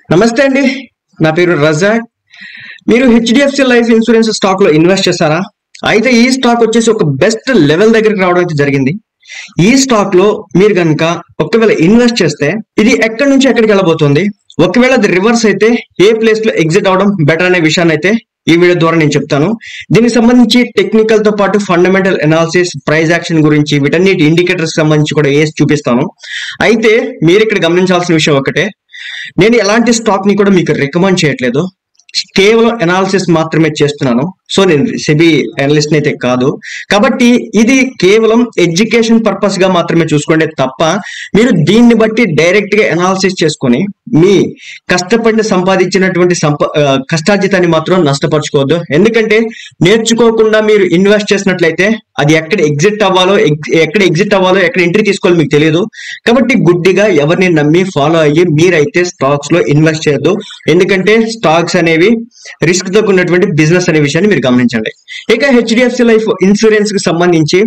నమస్తే అండి నా పేరు రజాక్ మీరు హెచ్డిఎఫ్సి లైఫ్ ఇన్సూరెన్స్ స్టాక్ లో ఇన్వెస్ట్ చేస్తారా అయితే ఈ స్టాక్ వచ్చేసి ఒక బెస్ట్ లెవెల్ దగ్గరికి రావడం అయితే జరిగింది ఈ స్టాక్ లో మీరు కనుక ఒకవేళ ఇన్వెస్ట్ చేస్తే ఇది ఎక్కడి నుంచి ఎక్కడికి వెళ్ళబోతుంది ఒకవేళ అది రివర్స్ అయితే ఏ ప్లేస్ లో ఎగ్జిట్ అవడం బెటర్ అనే విషయాన్ని అయితే ఈ వీడియో ద్వారా నేను చెప్తాను దీనికి సంబంధించి టెక్నికల్ తో పాటు ఫండమెంటల్ అనాలిసిస్ ప్రైస్ యాక్షన్ గురించి వీటన్నిటి ఇండికేటర్స్ సంబంధించి కూడా వేసి చూపిస్తాను అయితే మీరు ఇక్కడ గమనించాల్సిన విషయం ఒకటే నేను ఎలాంటి స్టాక్ ని కూడా మీకు రికమెండ్ చేయట్లేదు కేవలం అనాలిసిస్ మాత్రమే చేస్తున్నాను సో నేను సెబీ అనలిస్ట్ అయితే కాదు కాబట్టి ఇది కేవలం ఎడ్యుకేషన్ పర్పస్ గా మాత్రమే చూసుకోండి తప్ప మీరు దీన్ని బట్టి డైరెక్ట్ గా అనాలిసిస్ చేసుకొని మీ కష్టపడిన సంపాదించినటువంటి సంప ఆ, కష్టార్జితాన్ని మాత్రం నష్టపరచుకోవద్దు ఎందుకంటే నేర్చుకోకుండా మీరు ఇన్వెస్ట్ చేసినట్లయితే అది ఎక్కడ ఎగ్జిట్ అవ్వాలో ఎగ్- ఎక్కడ ఎగ్జిట్ అవ్వాలో ఎక్కడ ఎంట్రీ తీసుకోవాలో మీకు తెలియదు కాబట్టి గుడ్డిగా ఎవరిని నమ్మి ఫాలో అయ్యి మీరైతే స్టాక్స్ లో ఇన్వెస్ట్ చేయొద్దు ఎందుకంటే స్టాక్స్ అనేవి రిస్క్ తో ఉన్నటువంటి బిజినెస్ అనే విషయాన్ని మీరు గమనించండి ఇక హెచ్డిఎఫ్సి లైఫ్ ఇన్సూరెన్స్ కి సంబంధించి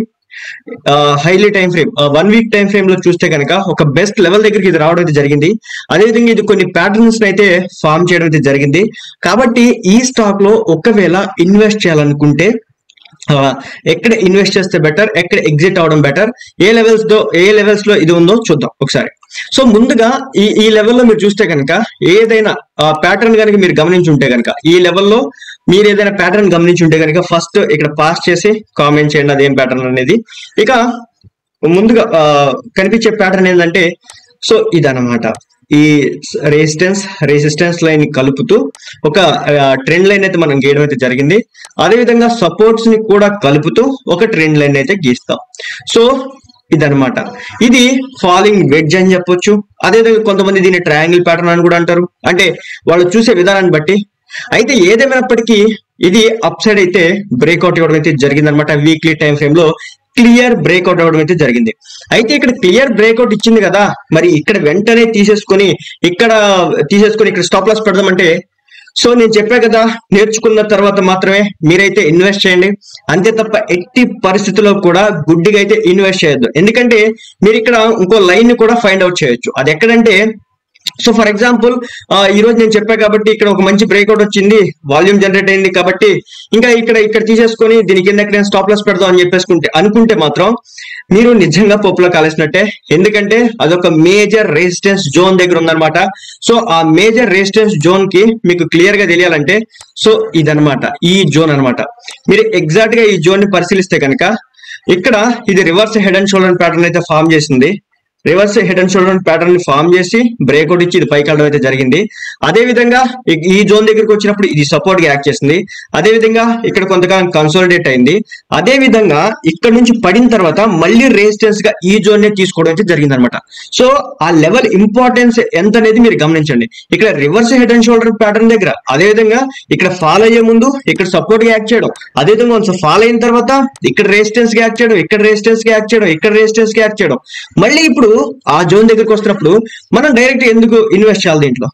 highly time frame one week time frame లో చూస్తే కనుక ఒక బెస్ట్ లెవెల్ దగ్గరికి ఇది రావడం అయితే జరిగింది అదేవిధంగా ఇది కొన్ని ప్యాటర్న్స్ అయితే ఫామ్ చేయడం అయితే జరిగింది కాబట్టి ఈ స్టాక్ లో ఒకవేళ ఇన్వెస్ట్ చేయాలనుకుంటే ఆ, ఎక్కడ ఇన్వెస్ట్ చేస్తే బెటర్ ఎక్కడ ఎగ్జిట్ అవడం బెటర్ ఏ లెవెల్స్ లో ఏ లెవెల్స్ లో ఇది ఉందో చూద్దాం ఒకసారి సో ముందుగా ఈ ఈ లెవెల్లో మీరు చూస్తే కనుక ఏదైనా ప్యాటర్న్ కనుక మీరు గమనించి ఉంటే కనుక ఈ లెవెల్లో మీరు ఏదైనా ప్యాటర్న్ గమనించి ఉంటే కనుక ఫస్ట్ ఇక్కడ పాస్ చేసి కామెంట్ చేయండి అదేం ప్యాటర్న్ అనేది ఇక ముందుగా ఆ, కనిపించే ప్యాటర్న్ ఏంటంటే సో ఇదన్నమాట ఈ రెసిస్టెన్స్ రెసిస్టెన్స్ లైన్ కలుపుతూ ఒక ట్రెండ్ లైన్ అయితే మనం గీయడం అయితే జరిగింది అదే విధంగా సపోర్ట్స్ ని కూడా కలుపుతూ ఒక ట్రెండ్ లైన్ అయితే గీస్తాం సో ఇదన్నమాట ఇది ఫాలింగ్ వెడ్జ్ అని చెప్పొచ్చు అదేవిధంగా కొంతమంది దీన్ని ట్రయాంగిల్ ప్యాటర్న్ అని కూడా అంటారు అంటే వాళ్ళు చూసే విధానాన్ని బట్టి అయితే ఏదేమైనప్పటికీ ఇది అప్ సైడ్ అయితే బ్రేక్అవుట్ ఇవ్వడం అయితే జరిగిందనమాట వీక్లీ టైం ఫ్రేమ్ లో క్లియర్ బ్రేక్అవుట్ అవ్వడం అయితే జరిగింది అయితే ఇక్కడ క్లియర్ బ్రేక్అవుట్ ఇచ్చింది కదా మరి ఇక్కడ వెంటనే తీసేసుకొని ఇక్కడ తీసేసుకొని ఇక్కడ స్టాప్ లాస్ పెడదామంటే సో నేను చెప్పా కదా నేర్చుకున్న తర్వాత మాత్రమే మీరైతే ఇన్వెస్ట్ చేయండి అంతే తప్ప ఎట్టి పరిస్థితుల్లో కూడా గుడ్డిగా అయితే ఇన్వెస్ట్ చేయొద్దు ఎందుకంటే మీరు ఇక్కడ ఇంకో లైన్ ని కూడా ఫైండ్ అవుట్ చేయొచ్చు అది ఎక్కడంటే సో ఫర్ ఎగ్జాంపుల్ ఈ రోజు నేను చెప్పా కాబట్టి ఇక్కడ ఒక మంచి బ్రేక్అవుట్ వచ్చింది వాల్యూమ్ జనరేట్ అయింది కాబట్టి ఇంకా ఇక్కడ ఇక్కడ తీసేసుకొని దీని కింద నేను స్టాప్ లాస్ పెడదాం అని చెప్పేసుకుంటే అనుకుంటే మాత్రం మీరు నిజంగా పప్పులో కాలేసినట్టే ఎందుకంటే అదొక మేజర్ రెసిస్టెన్స్ జోన్ దగ్గర ఉందన్నమాట సో ఆ మేజర్ రెసిస్టెన్స్ జోన్ కి మీకు క్లియర్ గా తెలియాలంటే సో ఇదన్నమాట ఈ జోన్ అన్నమాట మీరు ఎగ్జాక్ట్ గా ఈ జోన్ ని పరిశీలిస్తే కనుక ఇక్కడ ఇది reverse head and shoulder pattern అయితే ఫామ్ చేసింది reverse head and shoulder pattern ని ఫామ్ చేసి బ్రేక్అవుట్ ఇచ్చి ఇది పైకి వెళ్ళడం అయితే జరిగింది అదే విధంగా ఈ- ఈ జోన్ దగ్గరికి వచ్చినప్పుడు ఇది సపోర్ట్ గా యాక్ట్ చేసింది అదే విధంగా ఇక్కడ కొంతకాలం కన్సోలిడేట్ అయింది అదే విధంగా ఇక్కడ నుంచి పడిన తర్వాత మళ్ళీ రెసిస్టెన్స్ గా ఈ జోన్ నే తీసుకోవడం అయితే జరిగింది అనమాట సో ఆ లెవెల్ ఇంపార్టెన్స్ ఎంత అనేది మీరు గమనించండి ఇక్కడ reverse head and shoulder pattern దగ్గర అదే విధంగా ఇక్కడ ఫాల్ అయ్యే ముందు ఇక్కడ సపోర్ట్ గా యాక్ట్ చేయడం అదే విధంగా కొంచెం ఫాల్ అయిన తర్వాత ఇక్కడ రెసిస్టెన్స్ గా యాక్ట్ చేయడం ఇక్కడ రెసిస్టెన్స్ గా యాక్ట్ చేయడం ఇక్కడ రెసిస్టెన్స్ గా యాక్ట్ చేయడం మళ్ళీ ఇప్పుడు ఆ జోన్ దగ్గరికి వస్తున్నప్పుడు మనం డైరెక్ట్ ఎందుకు ఇన్వెస్ట్ చేయాలి దీంట్లో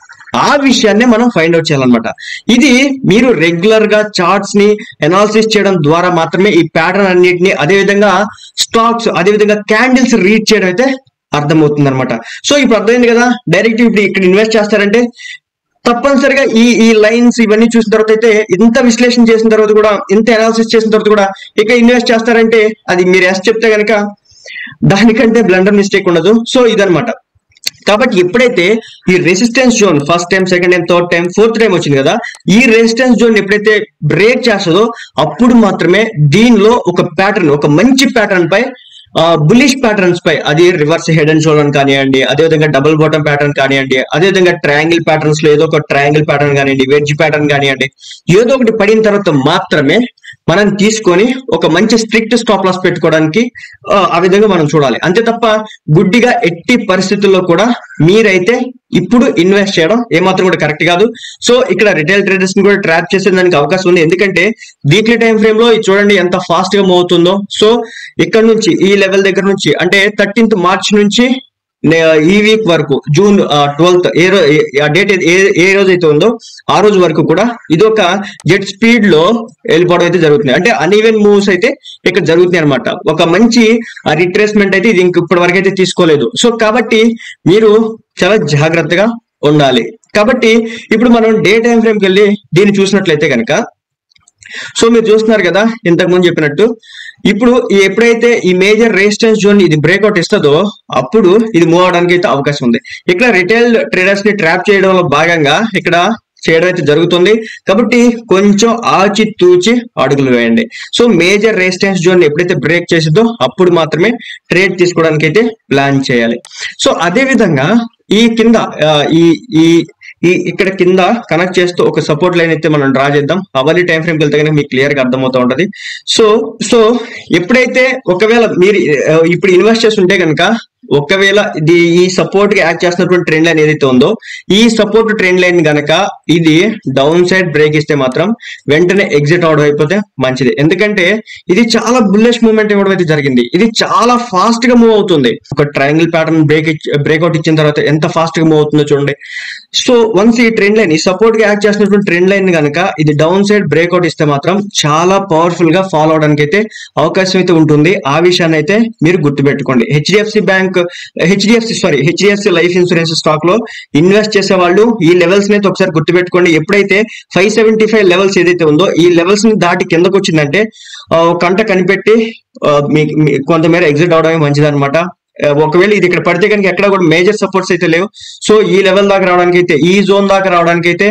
ఆ విషయాన్ని మనం ఫైండ్ అవుట్ చేయాలన్నమాట ఇది మీరు రెగ్యులర్ గా చార్ట్స్ ని అనాలిసిస్ చేయడం ద్వారా మాత్రమే ఈ ప్యాటర్న్ అన్నిటిని అదే విధంగా స్టాక్స్ అదే విధంగా క్యాండిల్స్ రీడ్ చేయడం అయితే అర్థమవుతుంది అనమాట సో ఇప్పుడు అర్థమైంది కదా డైరెక్ట్ ఇప్పుడు ఇక్కడ ఇన్వెస్ట్ చేస్తారంటే తప్పనిసరిగా ఈ ఈ లైన్స్ ఇవన్నీ చూసిన తర్వాత అయితే ఇంత విశ్లేషణ చేసిన తర్వాత కూడా ఇంత అనాలిసిస్ చేసిన తర్వాత కూడా ఇక ఇన్వెస్ట్ చేస్తారంటే అది మీరు ఎస్ చెప్తే గనక దానికంటే బ్లండర్ మిస్టేక్ ఉండదు సో ఇదనమాట కాబట్టి ఎప్పుడైతే ఈ resistance zone first time second time third time fourth time వచ్చింది కదా ఈ రెసిస్టెన్స్ జోన్ ఎప్పుడైతే బ్రేక్ చేస్తుందో అప్పుడు మాత్రమే దీనిలో ఒక ప్యాటర్న్ ఒక మంచి ప్యాటర్న్ పై బులిష్ ప్యాటర్న్స్ పై అది రివర్స్ హెడ్ అండ్ షోల్డర్ కానివ్వండి అదేవిధంగా డబుల్ బాటమ్ ప్యాటర్న్ కానివ్వండి అదేవిధంగా ట్రయాంగిల్ ప్యాటర్న్స్ లో ఏదో ఒక ట్రయాంగిల్ ప్యాటర్న్ కానివ్వండి వెజ్ ప్యాటర్న్ కానివ్వండి ఏదో ఒకటి పడిన తర్వాత మాత్రమే మనం తీసుకొని ఒక మంచి స్ట్రిక్ట్ స్టాప్ లాస్ పెట్టుకోవడానికి ఆ, ఆ విధంగా మనం చూడాలి అంతే తప్ప గుడ్డిగా ఎట్టి పరిస్థితుల్లో కూడా మీరైతే ఇప్పుడు ఇన్వెస్ట్ చేయడం ఏమాత్రం కూడా కరెక్ట్ కాదు సో ఇక్కడ రిటైల్ ట్రేడర్స్ ని కూడా ట్రాప్ చేసే దానికి అవకాశం ఉంది ఎందుకంటే వీక్లీ టైం ఫ్రేమ్ లో ఇది చూడండి ఎంత ఫాస్ట్ గా మూవ్ అవుతుందో సో ఇక్కడ నుంచి ఈ లెవెల్ దగ్గర నుంచి అంటే థర్టీన్త్ మార్చ్ నుంచి నే- ఈ వీక్ వరకు జూన్ ట్వెల్త్ ఏ రో- ఏ- ఆ డేట్ ఏ ఏ రోజు అయితే ఉందో ఆ రోజు వరకు కూడా ఇది ఒక జెట్ స్పీడ్ లో వెళ్ళిపోవడం అయితే జరుగుతుంది అంటే అన్ఈవెన్ మూవ్స్ అయితే ఇక్కడ జరుగుతున్నాయి అనమాట ఒక మంచి రిట్రేస్మెంట్ అయితే ఇది ఇంక ఇప్పటి వరకు అయితే తీసుకోలేదు సో కాబట్టి మీరు చాలా జాగ్రత్తగా ఉండాలి కాబట్టి ఇప్పుడు మనం డే టైం ఫ్రేమ్కి వెళ్ళి దీన్ని చూసినట్లయితే కనుక సో మీరు చూస్తున్నారు కదా ఇంతకు ముందు చెప్పినట్టు ఇప్పుడు ఈ ఎప్పుడైతే ఈ మేజర్ రెసిస్టెన్స్ జోన్ ఇది బ్రేక్అవుట్ ఇస్తుందో అప్పుడు ఇది మూవ్ అవడానికి అయితే అవకాశం ఉంది ఇక్కడ రిటైల్ ట్రేడర్స్ ని ట్రాప్ చేయడంలో భాగంగా ఇక్కడ చేయడం అయితే జరుగుతుంది కాబట్టి కొంచెం ఆచి తూచి అడుగులు వేయండి సో మేజర్ రెసిస్టెన్స్ జోన్ ఎప్పుడైతే బ్రేక్ చేసిందో అప్పుడు మాత్రమే ట్రేడ్ తీసుకోవడానికి అయితే ప్లాన్ చేయాలి సో అదే విధంగా ఈ కింద ఆ, ఈ ఈ ఈ ఇక్కడ కింద కనెక్ట్ చేస్తూ ఒక సపోర్ట్ లైన్ అయితే మనం డ్రా చేద్దాం అవన్నీ టైం ఫ్రేమ్కి వెళ్తే కనుక మీకు క్లియర్ గా అర్థమవుతూ ఉంటది సో సో ఎప్పుడైతే ఒకవేళ మీరు ఆ, ఇప్పుడు ఇన్వెస్ట్ చేసి ఉంటే కనుక ఒకవేళ ఇది ఈ సపోర్ట్ కి యాక్ట్ చేస్తున్నటువంటి ట్రెండ్ లైన్ ఏదైతే ఉందో ఈ సపోర్ట్ ట్రెండ్ లైన్ గనక ఇది డౌన్ సైడ్ బ్రేక్ ఇస్తే మాత్రం వెంటనే ఎగ్జిట్ అవడం అయిపోతే మంచిది ఎందుకంటే ఇది చాలా బుల్లెష్ మూవ్మెంట్ ఇవ్వడం అయితే జరిగింది ఇది చాలా ఫాస్ట్ గా మూవ్ అవుతుంది ఒక ట్రయాంగిల్ ప్యాటర్న్ బ్రేక్ బ్రేక్అవుట్ ఇచ్చిన తర్వాత ఎంత ఫాస్ట్ గా మూవ్ అవుతుందో చూడండి సో వన్స్ ఈ ట్రెండ్ లైన్ ఈ సపోర్ట్ కి యాక్ట్ చేస్తున్నటువంటి ట్రెండ్ లైన్ గనక ఇది డౌన్ సైడ్ బ్రేక్అవుట్ ఇస్తే మాత్రం చాలా పవర్ఫుల్ గా ఫాలో అవడానికి అయితే అవకాశం అయితే ఉంటుంది ఆ విషయాన్ని అయితే మీరు గుర్తుపెట్టుకోండి HDFC bank HDFC sorry HDFC life insurance stock లో ఇన్వెస్ట్ చేసే వాళ్ళు ఈ లెవెల్స్ ని అయితే ఒకసారి గుర్తుపెట్టుకోండి ఎప్పుడైతే ఫైవ్ సెవెంటీ ఫైవ్ లెవెల్స్ ఏదైతే ఉందో ఈ లెవెల్స్ ని దాటి కిందకు వచ్చిందంటే ఆ, ఒక కంట కనిపెట్టి ఆ, మీకు మీ- కొంతమేర ఎగ్జిట్ అవడమే మంచిది అనమాట ఒకవేళ ఇది ఇక్కడ పడితే కనుక ఎక్కడ కూడా మేజర్ సపోర్ట్స్ అయితే లేవు సో ఈ లెవెల్ దాకా రావడానికి అయితే ఈ జోన్ దాకా రావడానికి అయితే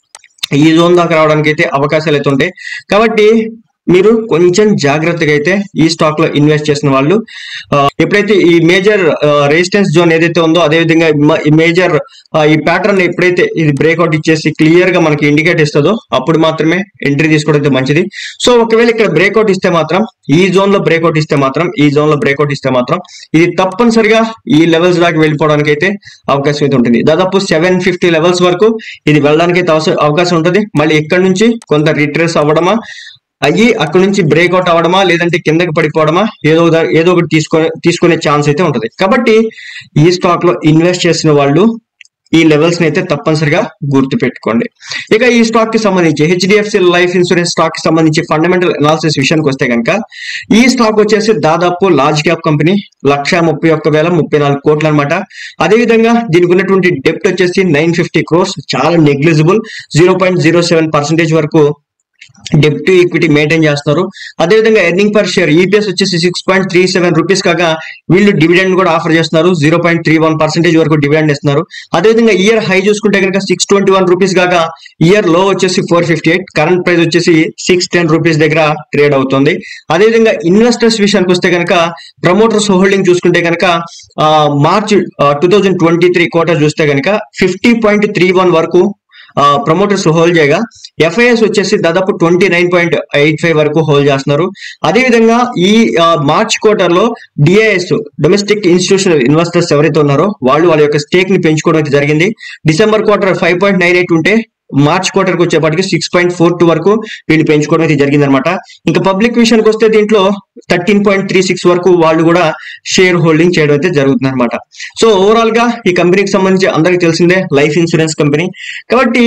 ఈ జోన్ దాకా రావడానికి అయితే అవకాశాలు అయితే ఉంటాయి కాబట్టి మీరు కొంచెం జాగ్రత్తగా అయితే ఈ స్టాక్ లో ఇన్వెస్ట్ చేసిన వాళ్ళు ఆ, ఎప్పుడైతే ఈ మేజర్ రెసిస్టెన్స్ జోన్ ఏదైతే ఉందో అదే విధంగా మ- ఈ మేజర్ ఈ ప్యాటర్న్ ఎప్పుడైతే ఇది బ్రేక్అవుట్ ఇచ్చేసి క్లియర్ గా మనకి ఇండికేట్ ఇస్తుందో అప్పుడు మాత్రమే ఎంట్రీ తీసుకోవడం అయితే మంచిది సో ఒకవేళ ఇక్కడ బ్రేక్అవుట్ ఇస్తే మాత్రం ఈ జోన్ లో బ్రేక్అవుట్ ఇస్తే మాత్రం ఈ జోన్ లో బ్రేక్అవుట్ ఇస్తే మాత్రం ఇది తప్పనిసరిగా ఈ లెవెల్స్ దాకా వెళ్ళిపోవడానికి అయితే అవకాశం అయితే ఉంటుంది దాదాపు సెవెన్ ఫిఫ్టీ లెవెల్స్ వరకు ఇది వెళ్ళడానికి అయితే అవస- అవకాశం ఉంటుంది మళ్ళీ ఇక్కడ నుంచి కొంత రిట్రేస్ అవ్వడమా అయ్యి అక్కడ నుంచి బ్రేక్అవుట్ అవ్వడమా లేదంటే కిందకి పడిపోవడమా ఏదో ఒక- ఏదో ఒకటి తీసుకొని తీసుకునే ఛాన్స్ అయితే ఉంటుంది కాబట్టి ఈ స్టాక్ లో ఇన్వెస్ట్ చేసిన వాళ్ళు ఈ లెవెల్స్ ని అయితే తప్పనిసరిగా గుర్తు పెట్టుకోండి ఇక ఈ స్టాక్ కి సంబంధించి హెచ్డిఎఫ్సి లైఫ్ ఇన్సూరెన్స్ స్టాక్ కి సంబంధించి ఫండమెంటల్ అనాలిసిస్ విషయానికి వస్తే కనుక ఈ స్టాక్ వచ్చేసి దాదాపు లార్జ్ క్యాప్ కంపెనీ లక్ష ముప్పై ఒక్క వేల ముప్పై నాలుగు కోట్లు అనమాట అదేవిధంగా దీనికి ఉన్నటువంటి డెప్ట్ వచ్చేసి నైన్ ఫిఫ్టీ క్రోర్స్ చాలా negligible zero point zero seven percentage వరకు డెప్ట్ ఈక్విటీ మెయింటైన్ చేస్తారు అదేవిధంగా ఎర్నింగ్ పర్ షేర్ ఈపీఎస్ వచ్చేసి six point three seven rupees కాగా వీళ్ళు డివిడెండ్ కూడా ఆఫర్ చేస్తున్నారు zero point three one percentage వరకు డివిడెండ్ ఇస్తున్నారు అదేవిధంగా ఇయర్ హై చూసుకుంటే కనుక సిక్స్ ట్వంటీ వన్ రూపీస్ కాగా ఇయర్ లో వచ్చేసి four fifty eight current price వచ్చేసి సిక్స్ టెన్ రూపీస్ దగ్గర ట్రేడ్ అవుతుంది అదేవిధంగా ఇన్వెస్టర్స్ విషయానికి వస్తే కనుక ప్రమోటర్స్ హోల్డింగ్ చూసుకుంటే కనుక March two thousand twenty three quarter చూస్తే కనుక ఫిఫ్టీ పాయింట్ త్రీ వన్ వరకు ప్రమోటర్స్ హోల్డ్ చేయగా ఎఫ్ఐఎస్ వచ్చేసి దాదాపు twenty nine point eight five వరకు హోల్డ్ చేస్తున్నారు అదేవిధంగా ఈ ఆ, మార్చ్ క్వార్టర్ లో డిఐఎస్ డొమెస్టిక్ ఇన్స్టిట్యూషనల్ ఇన్వెస్టర్స్ ఎవరైతే ఉన్నారో వాళ్ళు వాళ్ళ యొక్క స్టేక్ ని పెంచుకోవడం అయితే జరిగింది December quarter five point nine eight ఉంటే మార్చ్ క్వార్టర్ కి వచ్చేప్పటికి సిక్స్ పాయింట్ ఫోర్ టూ వరకు వీళ్ళు పెంచుకోవడం అయితే జరిగింది అనమాట ఇంకా పబ్లిక్ విషయానికి వస్తే దీంట్లో థర్టీన్ పాయింట్ త్రీ సిక్స్ వరకు వాళ్ళు కూడా షేర్ హోల్డింగ్ చేయడం అయితే జరుగుతుంది అనమాట సో ఓవరాల్ గా ఈ కంపెనీకి సంబంధించి అందరికీ తెలిసిందే లైఫ్ ఇన్సూరెన్స్ కంపెనీ కాబట్టి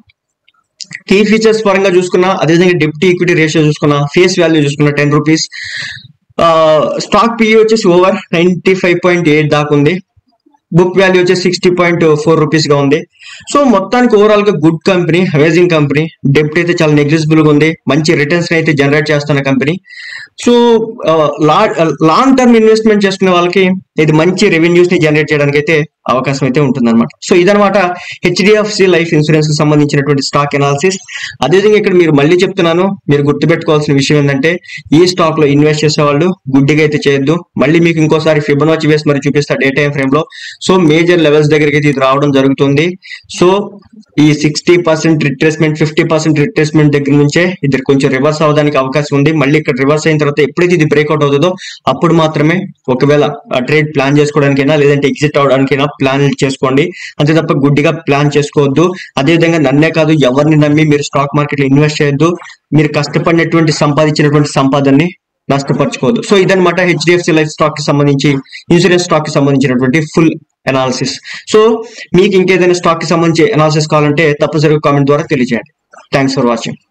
కీ ఫీచర్స్ పరంగా చూసుకున్నా అదేవిధంగా డెప్టీ ఈక్విటీ రేషియో చూసుకున్నా ఫేస్ వాల్యూ చూసుకున్నా టెన్ రూపీస్ స్టాక్ పిఈ వచ్చేసి over ninety five point eight దాకా ఉంది బుక్ వాల్యూ వచ్చేసి సిక్స్టీ పాయింట్ ఫోర్ రూపీస్ గా ఉంది సో మొత్తానికి ఓవరాల్ గా గుడ్ కంపెనీ అమేజింగ్ కంపెనీ డెప్ట్ అయితే చాలా నెగ్లిజిబుల్ గా ఉంది మంచి రిటర్న్స్ అయితే జనరేట్ చేస్తున్న company so long term investment చేసుకునే వాళ్ళకి ఇది మంచి రెవెన్యూస్ ని జనరేట్ చేయడానికి అయితే అవకాశం అయితే ఉంటుంది అనమాట సో ఇదనమాట హెచ్డిఎఫ్సి లైఫ్ ఇన్సూరెన్స్ కి సంబంధించినటువంటి స్టాక్ అనాలిసిస్ అదేవిధంగా ఇక్కడ మీరు మళ్ళీ చెప్తున్నాను మీరు గుర్తుపెట్టుకోవాల్సిన విషయం ఏంటంటే ఈ స్టాక్ లో ఇన్వెస్ట్ చేసే వాళ్ళు గుడ్డిగా అయితే చేయొద్దు మళ్ళీ మీకు ఇంకోసారి ఫిబొనాచి వేసి మరి చూపిస్తా డే టైం ఫ్రేమ్ లో సో మేజర్ లెవెల్స్ దగ్గరికి అయితే ఇది రావడం జరుగుతుంది సో ఈ sixty percent retracement fifty percent retracement దగ్గర నుంచే ఇది కొంచెం రివర్స్ అవడానికి అవకాశం ఉంది మళ్ళీ ఇక్కడ రివర్స్ అయిన తర్వాత ఎప్పుడైతే ఇది బ్రేక్అవుట్ అవుతుందో అప్పుడు మాత్రమే ఒకవేళ ట్రేడ్ ప్లాన్ చేసుకోవడానికైనా లేదంటే ఎగ్జిట్ అవడానికైనా ప్లాన్ చేసుకోండి అంతే తప్ప గుడ్డిగా ప్లాన్ చేసుకోవద్దు అదేవిధంగా నన్నే కాదు ఎవరిని నమ్మి మీరు స్టాక్ మార్కెట్ లో ఇన్వెస్ట్ చేయొద్దు మీరు కష్టపడినటువంటి సంపాదించినటువంటి సంపాదనని నష్టపరచుకోవద్దు సో ఇదనమాట హెచ్డిఎఫ్సి లైఫ్ స్టాక్ కి సంబంధించి ఇన్సూరెన్స్ స్టాక్ కి సంబంధించినటువంటి ఫుల్ అనాలిసిస్ సో మీకు ఇంకేదైనా స్టాక్ కి సంబంధించి అనాలిసిస్ కావాలంటే తప్పనిసరిగా కామెంట్ ద్వారా తెలియజేయండి థ్యాంక్స్ ఫర్ వాచింగ్